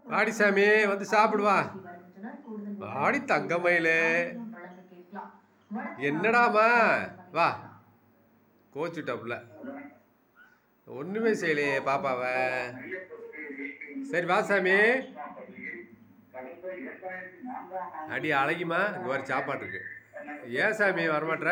வாடி சாமி வந்து சாப்பிடுவா வாடி தங்கமயிலே என்னடாமா வா கோச்சுட்டாப்புல ஒண்ணுமே செய்யலையே பாப்பாவ சரி வா சாமி அடி அழகிமா இங்க வர சாப்பாடு இருக்கு ஏன் சாமி வரமாட்ற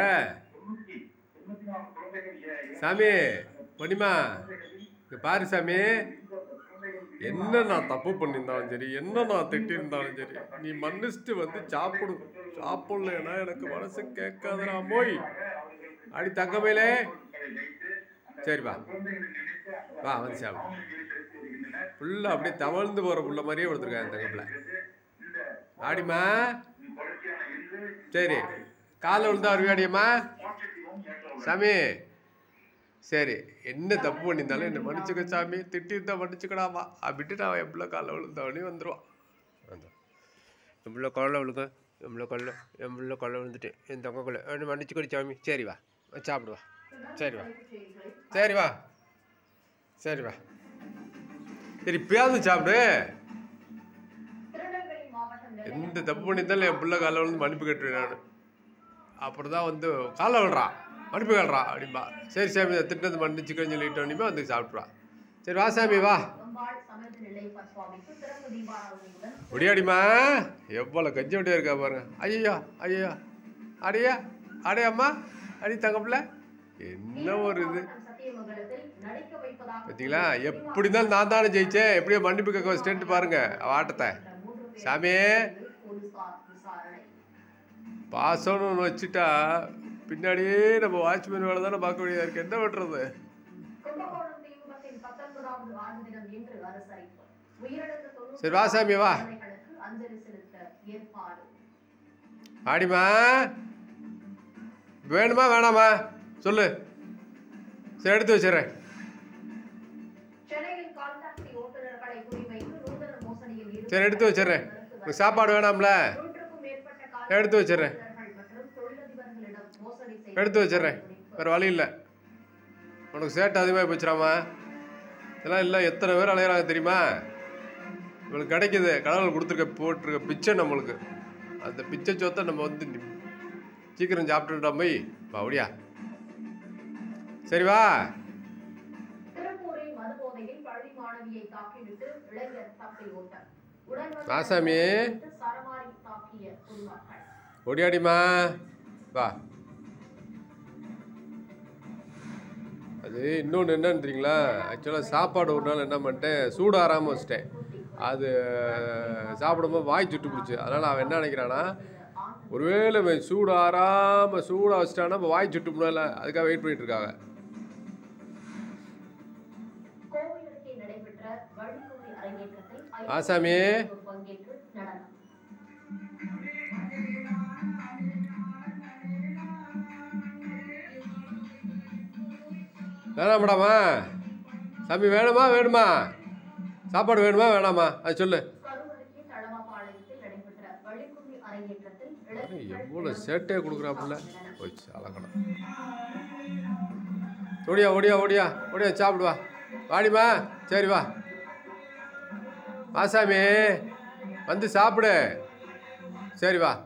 சாமி பொன்னிமா இங்க பாரு சாமி என்ன நான் தப்பு பண்ணியிருந்தாலும் சரி என்ன நான் திட்டிருந்தாலும் சரி நீ மன்னிச்சுட்டு வந்து சாப்பிடு சாப்பிடலன்னா எனக்கு மனசு கேட்காதடா போய் அடி தங்கமேலே சரி வா வா வந்து சாப்பிடு ஃபுல்லாக அப்படியே தவழ்ந்து போகிற புள்ள மாதிரியே கொடுத்துருக்காங்க தங்கப்பில் ஆடிமா சரி காலை விழுந்தா வருவியாடியம்மா சாமி சரி என்ன தப்பு பண்ணியிருந்தாலும் என்ன மன்னிச்சுக்க சாமி திட்டிருந்தா மன்னிச்சுக்கடாமா அப்படின்ட்டு நான் என் பிள்ளை காலை விழுந்தவனே வந்துடுவான் வந்துடும் என் பிள்ளை கொள்ள விழுங்க என் பிள்ளை கொள்ள என் பிள்ளை கொள்ள விழுந்துட்டு என் தங்க கொள்ள என்ன மன்னிச்சுக்கடி சாமி சரி வா வந்து சாப்பிடுவா சரி வா சரி வா சரி வா சரி இப்பயாவது சாப்பிடு எந்த தப்பு பண்ணியிருந்தாலும் என் பிள்ளை காலை விழுந்து மன்னிப்பு கேட்டுருவேன் நான் அப்புறம் தான் வந்து காலை விடுறா மன்னிப்பு கேள்றா அப்படிம்பா சரி சாமி இதை திட்டது மன்னிச்சுக்கன்னு சொல்லிட்டு வேணுமே வந்து சாப்பிட்ருவா சரி வா சாமி வா ஒடியாடிமா எவ்வளோ கஞ்சி வட்டியாக இருக்கா பாருங்க ஐயோ ஐயோ அடையா அடையம்மா அடி தங்கப்பில்ல என்ன ஒரு இது பார்த்தீங்களா எப்படி இருந்தாலும் நான் தானே ஜெயிச்சேன் எப்படியோ மன்னிப்பு கேட்க வச்சுட்டு பாருங்க அவ ஆட்டத்தை சாமி பாசம்னு ஒன்று வச்சுட்டா பின்னாடியே நம்ம வாட்ச்மேன் வேலை தானே பார்க்க வேண்டியதா இருக்கு என்ன பண்ணுறது சரி வா சாமி வா ஆடிமா வேணுமா வேணாமா சொல்லு சரி எடுத்து வச்சிடுறேன் சரி எடுத்து வச்சிடுறேன் உனக்கு சாப்பாடு வேணாம்ல எடுத்து வச்சிடுறேன் எடுத்து வச்சிடுறேன் வேறு வழி இல்லை உனக்கு சேட்டை அதிகமாக போச்சுடாமா இதெல்லாம் இல்லை எத்தனை பேர் அலையிறாங்க தெரியுமா இவளுக்கு கிடைக்குது கடவுள் கொடுத்துருக்க போட்டிருக்க பிச்சை நம்மளுக்கு அந்த பிச்சை சொத்தை நம்ம வந்து நி- சீக்கிரம் சாப்பிட்டுட்டோம் போய் வா அப்படியா சரி வா ராசாமி. ஓடியாடிமா வா அது இன்னொன்று என்னன்னு தெரியுங்களா ஆக்சுவலாக சாப்பாடு ஒரு நாள் என்ன பண்ணிட்டேன் சூடு ஆறாமல் வச்சிட்டேன் அது சாப்பிடும்போது வாய் சுட்டு பிடிச்சி அதனால் அவன் என்ன நினைக்கிறான்னா ஒருவேளை இவன் சூடு ஆறாமல் சூடாக வச்சிட்டான்னா இப்போ வாய் சுட்டு முடியல அதுக்காக வெயிட் பண்ணிட்டு இருக்காங்க ஆசாமி. பங்கேற்று நடனம் வேணாமாடாமா சாமி வேணுமா வேணுமா சாப்பாடு வேணுமா வேணாமா அது சொல்லு கருவறைக்கு தளவாபாளையத்தில் நடைபெற்ற வழிக்கும்மி அரங்கேற்றத்தில் இளைஞர்கள் எவ்வளோ சேட்டையை கொடுக்குறாப்புல போச்சு அழகணும் ஓடியா ஓடியா ஓடியா ஓடியா சாப்பிடுவா வாடிமா சரி வா வாசாமி வந்து சாப்பிடு சரி வா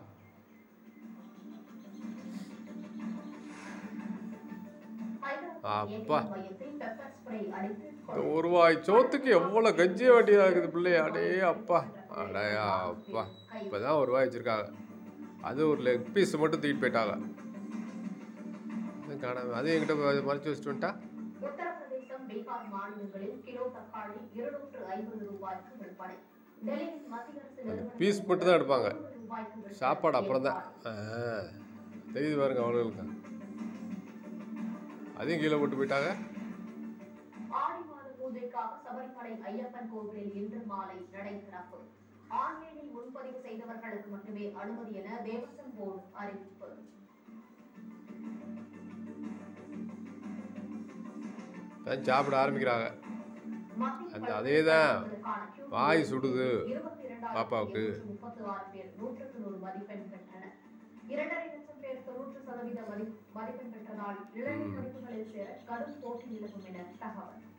அப்பா. மையத்தில் பெப்பர் ஸ்ப்ரே அடித்து இந்த ஒரு வாய் சோத்துக்கு எவ்வளோ கஞ்சி வேண்டியதாக இருக்குது பிள்ளைய அடே அப்பா அடையா அப்பா இப்போ தான் ஒரு வாய் வச்சுருக்காங்க அது ஒரு லெக் பீஸ் மட்டும் தூக்கிட்டு போயிட்டாங்க அது காணாம அது என்கிட்ட மறைச்சி வச்சுட்டு வந்துட்டா உத்தரப்பிரதேசம் பீகார் மாநிலங்களில் கிலோ தக்காளி இருநூற்று ஐம்பது ரூபாய்க்கு விற்பனை டெல்லியில் மத்திய அரசு நிறுவனம் பீஸ் மட்டும் தான் எடுப்பாங்க ரூபாய்க்கு விற்பனை. சாப்பாடு அப்புறம் தான் தெரியுது பாருங்க அவ்வளோகளுக்கு அதையும் கீழே போட்டு போயிட்டாங்க ஆடி மாத பூஜைக்காக சபரிமலை ஐயப்பன் கோவிலில் இன்று மாலை நடை திறப்பு ஆன்லைனில் முன்பதிவு செய்தவர்களுக்கு மட்டுமே அனுமதி என தேவசம் போர்டு அறிவிப்பு தான் சாப்பிட ஆரம்பிக்கிறாங்க மத்திய அந்த பள்ளிக் அதேதான். படிப்புகளுக்கான Q வாய் சுடுது இருபத்தி இரண்டாயிரத்தி பாப்பாவுக்கு. எழுநூற்று முப்பத்து ஆறு பேர் நூற்றுக்கு நூறு மதிப்பெண் பெற்றனர் இரண்டரை லட்சம் பேர் தொன்னூற்று சதவீத மதி- மதிப்பெண் பெற்றதால் இளநிலை படிப்புகளில் சேர கடும் போட்டி நிலவும் என தகவல்